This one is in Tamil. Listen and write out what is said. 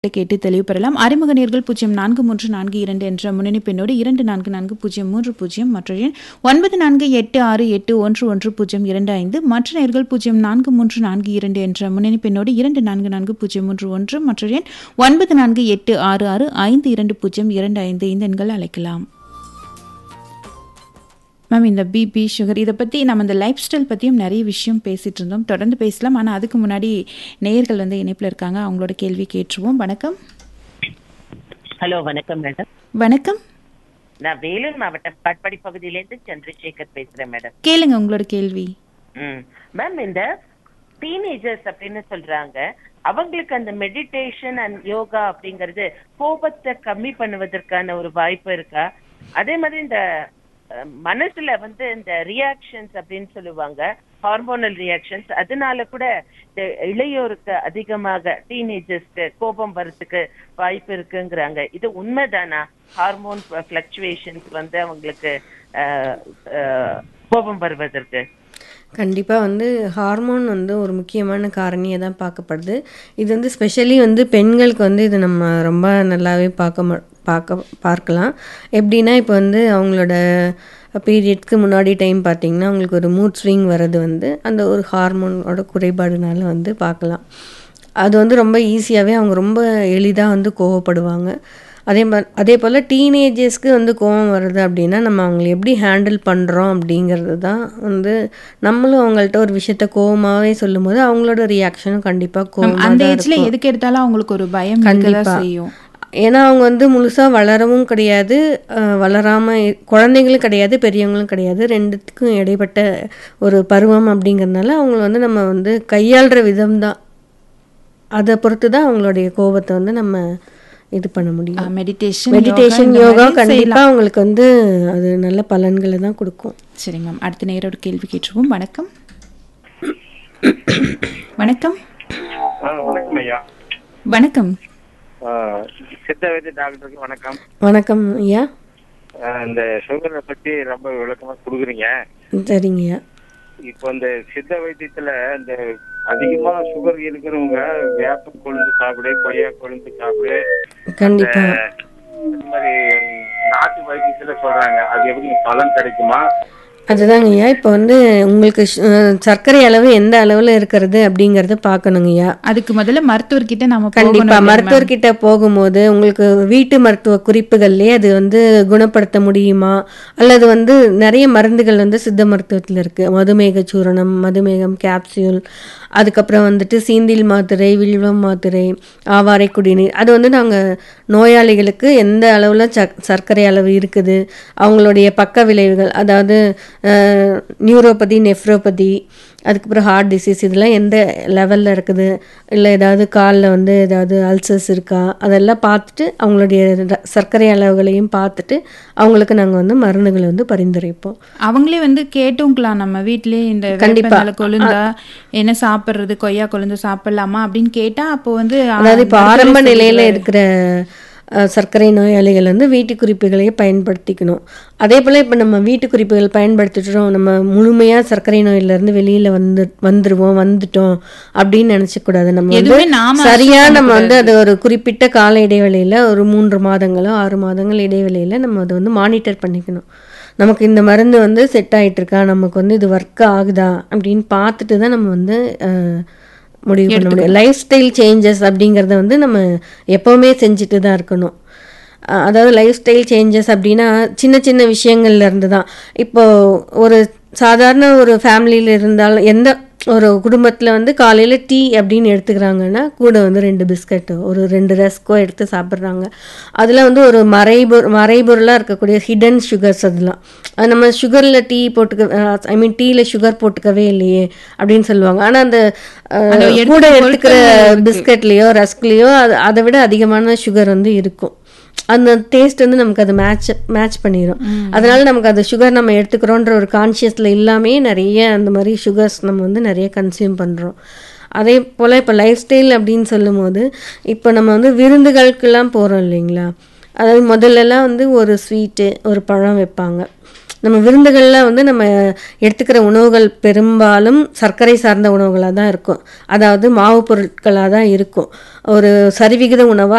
கேட்டு தெளிவு பெறலாம் அறிமுக நேர்கள் பூஜ்ஜியம் நான்கு மூன்று நான்கு இரண்டு என்ற முன்னணி பெண்ணோடு இரண்டு நான்கு நான்கு பூஜ்ஜியம் மூன்று பூஜ்ஜியம் மற்ற எண் ஒன்பது நான்கு எட்டு ஆறு எட்டு ஒன்று ஒன்று பூஜ்ஜியம் இரண்டு ஐந்து மற்ற நேர்கள் பூஜ்ஜியம் நான்கு மூன்று நான்கு இரண்டு என்ற முன்னணி பெண்ணோடு இரண்டு நான்கு நான்கு பூஜ்ஜியம் மூன்று ஒன்று மற்ற எண் ஒன்பது நான்கு எட்டு ஆறு ஆறு ஐந்து இரண்டு பூஜ்ஜியம் இரண்டு ஐந்து இந்த எண்கள் அழைக்கலாம் மேம் இந்த பிபி சுகர் இதை பற்றி நம்ம இந்த லைஃப் ஸ்டைல் பற்றியும் நிறைய விஷயம் பேசிகிட்டு இருந்தோம் தொடர்ந்து பேசலாம் ஆனால் அதுக்கு முன்னாடி நேயர்கள் வந்து இணைப்பில் இருக்காங்க அவங்களோட கேள்வி கேட்டுருவோம் வணக்கம் ஹலோ வணக்கம் மேடம் வணக்கம் நான் வேலூர் மாவட்டம் காட்பாடி பகுதியிலேருந்து சந்திரசேகர் பேசுறேன் மேடம் கேளுங்க உங்களோட கேள்வி ம் மேம் இந்த டீனேஜர்ஸ் அப்படின்னு சொல்றாங்க அவங்களுக்கு அந்த மெடிடேஷன் அண்ட் யோகா அப்படிங்கிறது கோபத்தை கம்மி பண்ணுவதற்கான ஒரு வாய்ப்பு இருக்கா அதே மாதிரி இந்த அஹ், மனசுல வந்து இந்த ரியாக்ஷன்ஸ் அப்படின்னு சொல்லுவாங்க ஹார்மோனல் ரியாக்ஷன்ஸ் அதனால கூட இந்த இளையோருக்கு அதிகமாக டீனேஜர்ஸ்க்கு கோபம் வர்றதுக்கு வாய்ப்பு இருக்குங்கிறாங்க இது உண்மைதானா ஹார்மோன் ஃபிளக்சுவேஷன்ஸ் வந்து அவங்களுக்கு அஹ், அஹ், கோபம் வருவதற்கு கண்டிப்பாக வந்து ஹார்மோன் வந்து ஒரு முக்கியமான காரணியாக தான் பார்க்கப்படுது இது வந்து ஸ்பெஷலி வந்து பெண்களுக்கு வந்து இது நம்ம ரொம்ப நல்லாவே பார்க்க ம- பார்க்க பார்க்கலாம் எப்படின்னா இப்போ வந்து அவங்களோட பீரியட்ஸ்க்கு முன்னாடி டைம் பார்த்தீங்கன்னா அவங்களுக்கு ஒரு மூட் ஸ்விங் வர்றது வந்து அந்த ஒரு ஹார்மோனோட குறைபாடுனால வந்து பார்க்கலாம் அது வந்து ரொம்ப ஈஸியாகவே அவங்க ரொம்ப எளிதாக வந்து கோவப்படுவாங்க அதே மாதிரி அதே போல் டீனேஜர்ஸ்க்கு வந்து கோவம் வருது அப்படின்னா நம்ம அவங்கள எப்படி ஹேண்டில் பண்ணுறோம் அப்படிங்கிறது தான் வந்து நம்மளும் அவங்கள்ட்ட ஒரு விஷயத்த கோவமாகவே சொல்லும்போது அவங்களோட ரியாக்ஷனும் கண்டிப்பாக மேம், கோவமாக அந்த தான் ஏஜ்ல எதுக்கு எடுத்தாலும் அவங்களுக்கு ஒரு பயம் இருக்கதான் கண்டிப்பா. செய்யும் ஏன்னா அவங்க வந்து முழுசாக வளரவும் கிடையாது அஹ், வளராம இ- குழந்தைங்களும் கிடையாது பெரியவங்களும் கிடையாது ரெண்டுத்துக்கும் இடைப்பட்ட ஒரு பருவம் அப்படிங்கிறதுனால அவங்கள வந்து நம்ம வந்து கையாளுற விதம் தான் அதை பொறுத்து தான் அவங்களுடைய கோபத்தை வந்து நம்ம இது பண்ண முடியும் மெடிடேஷன் மெடிடேஷன் யோகா கண்டிப்பாக அவங்களுக்கு வந்து அது நல்ல பலன்களை தான் கொடுக்கும் சரிங்க மேம் அடுத்த நேரோட கேள்வி கேட்டுருவோம் வணக்கம் வணக்கம் ஆ, வணக்கம் ஐயா வணக்கம் ஆ, சித்த வைத்திய டாக்டருக்கு வணக்கம் வணக்கம் ஐயா ஆ, இந்த சுகரை பத்தி ரொம்ப விளக்கமா கொடுக்குறீங்க சரிங்க ஐயா இப்போ இந்த சித்த வைத்தியத்துல இந்த அதிகமா சுகர் இருக்கிறவங்க வேப்ப கொழுந்து சாப்பிடு கொய்யா கொழுந்து சாப்பிடு கண்டிப்பாக இந்த மாதிரி நாட்டு வைத்தியத்துல சொல்றாங்க அது எப்படி பலன் கிடைக்குமா அதுதாங்க ஐயா இப்போ வந்து உங்களுக்கு ஷ்- அஹ் சர்க்கரை அளவு எந்த அளவில் இருக்கிறது அப்படிங்கிறத பார்க்கணுங்க ஐயா அதுக்கு முதல்ல மருத்துவர்கிட்ட நம்ம கண்டிப்பா போகணும் மருத்துவர்கிட்ட போகும்போது உங்களுக்கு வீட்டு மருத்துவ குறிப்புகள்லயே அது வந்து குணப்படுத்த முடியுமா அல்லது வந்து நிறைய மருந்துகள் வந்து சித்த மருத்துவத்தில் இருக்கு மதுமேக சூரணம் மதுமேகம் கேப்சியூல் அதுக்கப்புறம் வந்துட்டு சீந்தில் மாத்திரை வில்வம் மாத்திரை ஆவாரை குடிநீர் அது வந்து நாங்கள் நோயாளிகளுக்கு எந்த அளவில் சக் சர்க்கரை அளவு இருக்குது அவங்களுடைய பக்க விளைவுகள் அதாவது நியூரோபதி நெஃப்ரோபதி அதுக்கப்புறம் ஹார்ட் டிசீஸ் இதெல்லாம் எந்த லெவலில் இருக்குது இல்லை ஏதாவது காலில் வந்து ஏதாவது அல்சர்ஸ் இருக்கா அதெல்லாம் பார்த்துட்டு அவங்களுடைய ர- சர்க்கரை அளவுகளையும் பார்த்துட்டு அவங்களுக்கு நாங்கள் வந்து மருந்துகளை வந்து பரிந்துரைப்போம் அவங்களே வந்து கேட்டுங்களா நம்ம வீட்லயே இந்த கண்டிப்பா. வேப்பந்தழை கொழுந்தா என்ன சாப்பிடுறது கொய்யா கொழுந்து சாப்பிடலாமா அப்படின்னு கேட்டா அப்போ வந்து ஆ, அதாவது இப்போ மருத்துவரே ஆரம்ப நிலையில் சொல்லிடுவாரு. இருக்கிற அஹ், சர்க்கரை நோயாளிகள் வந்து வீட்டு குறிப்புகளையே பயன்படுத்திக்கணும் அதே போல் இப்போ நம்ம வீட்டு குறிப்புகள் பயன்படுத்திட்டோம் நம்ம முழுமையாக சர்க்கரை நோயிலிருந்து வெளியில் வந்து வந்துருவோம் வந்துட்டோம் அப்படின்னு நினச்சக்கூடாது நம்ம எதுவுமே வந்து நாம சரியா assume நம்ம வந்து அது ஒரு குறிப்பிட்ட கால இடைவெளியில் ஒரு மூன்று மாதங்களோ ஆறு மாதங்கள் இடைவெளியில் நம்ம அதை வந்து மானிட்டர் பண்ணிக்கணும் நமக்கு இந்த மருந்து வந்து செட் ஆயிட்டு இருக்கா நமக்கு வந்து இது ஒர்க் ஆகுதா அப்படின்னு பார்த்துட்டு தான் நம்ம வந்து அஹ், முடிவு பண்ண முடியும் லைஃப் ஸ்டைல் சேஞ்சஸ் அப்படிங்கிறத வந்து நம்ம எப்போவுமே செஞ்சுட்டு தான் இருக்கணும் அஹ் அதாவது லைஃப் ஸ்டைல் சேஞ்சஸ் அப்படின்னா சின்ன சின்ன விஷயங்கள்ல இருந்து தான் இப்போ ஒரு சாதாரண ஒரு ஃபேமிலியில் இருந்தாலும் எந்த ஒரு குடும்பத்தில் வந்து காலையில் டீ அப்படின்னு எடுத்துக்கிறாங்கன்னா கூட வந்து ரெண்டு பிஸ்கட்டோ ஒரு ரெண்டு ரஸ்கோ எடுத்து சாப்பிட்றாங்க அதில் வந்து ஒரு மறைபொரு மறைபொருளாக இருக்கக்கூடிய ஹிடன் சுகர்ஸ் அதெல்லாம் அது நம்ம சுகரில் டீ போட்டுக்க ஐ மீன் டீயில் சுகர் போட்டுக்கவே இல்லையே அப்படின்னு சொல்லுவாங்க ஆனால் அந்த அஹ், அந்த எடுத்துக்கிற கூட எடுத்துக்கிற பொருட்கள்ல இருக்கு. பிஸ்கட்லேயோ ரஸ்க்லேயோ அது அதை விட அதிகமான சுகர் வந்து இருக்கும் அந்த டேஸ்ட் வந்து நமக்கு அது மேட்ச் மேட்ச் பண்ணிடும் அதனால நமக்கு அது சுகர் நம்ம எடுத்துக்கிறோன்ற ஒரு கான்ஷியஸில் இல்லாமே நிறைய அந்த மாதிரி சுகர்ஸ் நம்ம வந்து நிறைய கன்சியூம் பண்ணுறோம் அதே போல் இப்போ லைஃப் ஸ்டைல் அப்படின்னு சொல்லும்போது இப்போ நம்ம வந்து விருந்துகளுக்கெல்லாம் போகிறோம் இல்லைங்களா அதாவது முதல்லலாம் வந்து ஒரு ஸ்வீட்டு ஒரு பழம் வைப்பாங்க நம்ம விருந்துகளில் வந்து நம்ம எடுத்துக்கிற உணவுகள் பெரும்பாலும் சர்க்கரை சார்ந்த உணவுகளாக தான் இருக்கும் அதாவது மாவு பொருட்களாக தான் இருக்கும் ஒரு சரிவிகித உணவாக